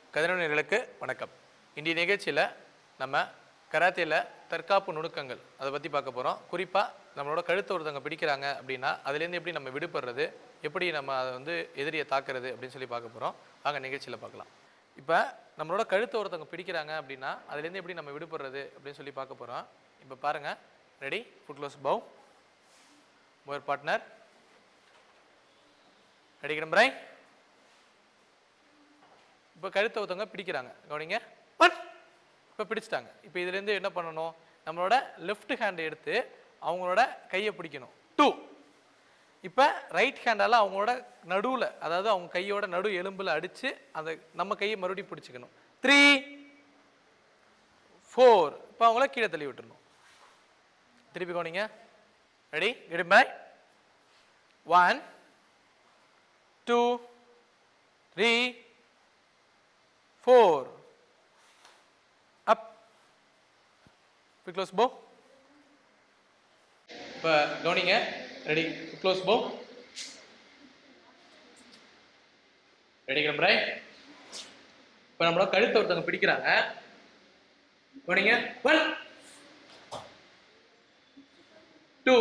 கதிரவனர்களுக்கு வணக்கம் இன்றைய நிகழ்ச்சியில் நம்ம கராத்தேல தற்காப்பு நுணுக்கங்கள் அதை பற்றி பார்க்க போகிறோம் குறிப்பாக நம்மளோட கழுத்தை ஒருத்தவங்க பிடிக்கிறாங்க அப்படின்னா அதுலேருந்து எப்படி நம்ம விடுபடுறது எப்படி நம்ம அதை வந்து எதிரியை தாக்குறது அப்படின்னு சொல்லி பார்க்க போகிறோம் வாங்க நிகழ்ச்சியில் பார்க்கலாம் இப்போ நம்மளோட கழுத்தை ஒருத்தவங்க பிடிக்கிறாங்க அப்படின்னா அதுலேருந்து எப்படி நம்ம விடுபடுறது அப்படின்னு சொல்லி பார்க்க போகிறோம் இப்போ பாருங்கள் ரெடி ஃபுட் க்ளோஸ் பவ் மோர் பார்ட்னர் ரெடி கிளம்புறே இப்போ கழுத்தை ஒருத்தவங்க பிடிக்கிறாங்க கவனிங்க ஒன் இப்போ பிடிச்சிட்டாங்க இப்போ இதுலேருந்து என்ன பண்ணணும் நம்மளோட லெஃப்ட் ஹேண்டை எடுத்து அவங்களோட கையை பிடிக்கணும் டூ இப்போ ரைட் ஹேண்டால் அவங்களோட நடுவில் அதாவது அவங்க கையோட நடு எலும்பில் அடித்து அந்த நம்ம கையை மறுபடியும் பிடிச்சிக்கணும் த்ரீ ஃபோர் இப்போ அவங்கள கீழே தள்ளி விட்டுறணும் திருப்பி கவனிங்க ready get back one two three four up close go இப்போ கவனிங்க ரெடி க்ளோஸ் போ ரெடி கிளம்புறே இப்போ நம்மளோட கழுத்தை ஒருத்தவங்க பிடிக்கிறாங்க கவனிங்க ஒன் டூ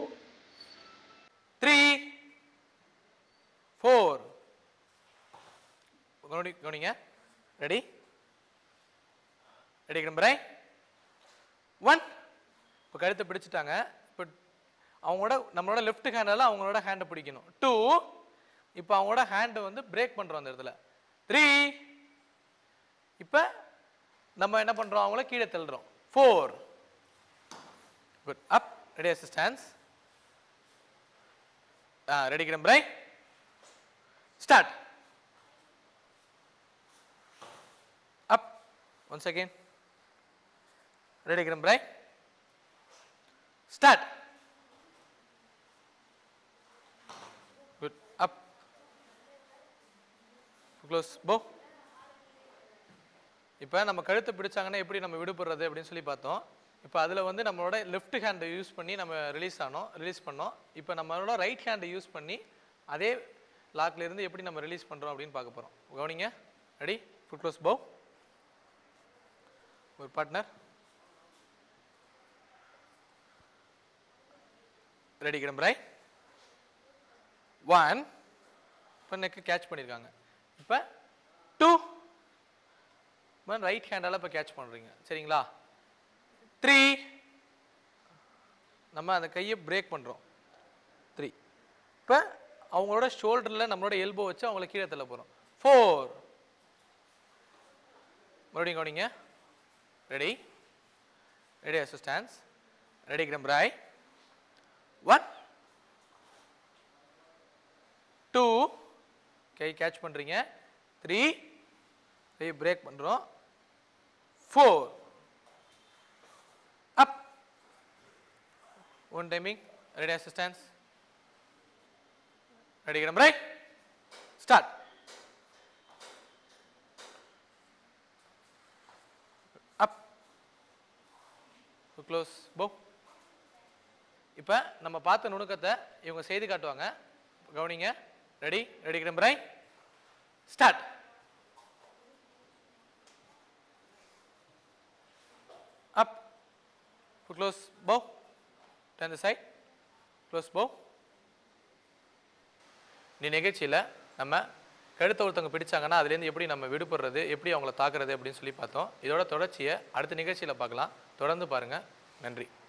த்ரீ ஃபோர் கவனி கவனிங்க ரெடி ரெடி கிளம்புறேன் ஒன் இப்போ கழுத்தை பிடிச்சிட்டாங்க இப்போ அவங்களோட நம்மளோட லெஃப்ட் ஹேண்டால் அவங்களோட ஹேண்டை பிடிக்கணும் டூ இப்போ அவங்களோட ஹேண்டை வந்து பிரேக் பண்ணுறோம் அந்த இடத்துல த்ரீ இப்போ நம்ம என்ன பண்ணுறோம் அவங்கள கீழே தள்ளுறோம் four good up ready assistance ah ready கிளம்புறேன் start up once again ready கிளம்புறேன் start good up close go இப்போ நம்ம கழுத்தை பிடிச்சாங்கன்னா எப்படி நம்ம விடுபடுறது அப்படின்னு சொல்லி பார்த்தோம் இப்போ அதில் வந்து நம்மளோட லெஃப்ட் ஹேண்டை யூஸ் பண்ணி நம்ம ரிலீஸ் ஆனோம் ரிலீஸ் பண்ணோம் இப்போ நம்மளோட ரைட் ஹேண்டை யூஸ் பண்ணி அதே லாக்ல இருந்து எப்படி நம்ம ரிலீஸ் பண்ணுறோம் அப்படின்னு பார்க்க போகிறோம் கவனிங்க ரெடி ஃபுட் க்ளோஸ் போ ஒரு பார்ட்னர் ரெடி கிளம்புறாய் ஒன் இப்போ நெக்கு கேட்ச் பண்ணியிருக்காங்க இப்போ டூ ரைட் ஹேண்டால் இப்போ கேட்ச் பண்ணுறீங்க சரிங்களா த்ரீ நம்ம அந்த கையை பிரேக் பண்ணுறோம் த்ரீ இப்போ அவங்களோட ஷோல்டரில் நம்மளோட எல்போ வச்சு அவங்கள கீழே தள்ள போகிறோம் ஃபோர் மறுபடியும் கவனிங்க ரெடி ரெடி அசிஸ்டன்ஸ் ரெடி கிளம்புறாய் ஒன் டூ கை கேட்ச் பண்ணுறீங்க த்ரீ கை பிரேக் பண்ணுறோம் four up one timing ready assistance ready கிளம்புறாய் ஸ்டார்ட் அப் க்ளோஸ் போ இப்போ நம்ம பார்த்த நுணுக்கத்தை இவங்க செய்து காட்டுவாங்க கவனிங்க ரெடி ரெடி கிளம்புறாய் start up close go turn the side close go இந்த நிகழ்ச்சியில் நம்ம கழுத்தை ஒருத்தவங்க பிடிச்சாங்கன்னா அதுலேருந்து எப்படி நம்ம விடுபடுறது எப்படி அவங்கள தாக்குறது அப்படின்னு சொல்லி பார்த்தோம் இதோட தொடர்ச்சியை அடுத்த நிகழ்ச்சியில் பார்க்கலாம் தொடர்ந்து பாருங்கள் நன்றி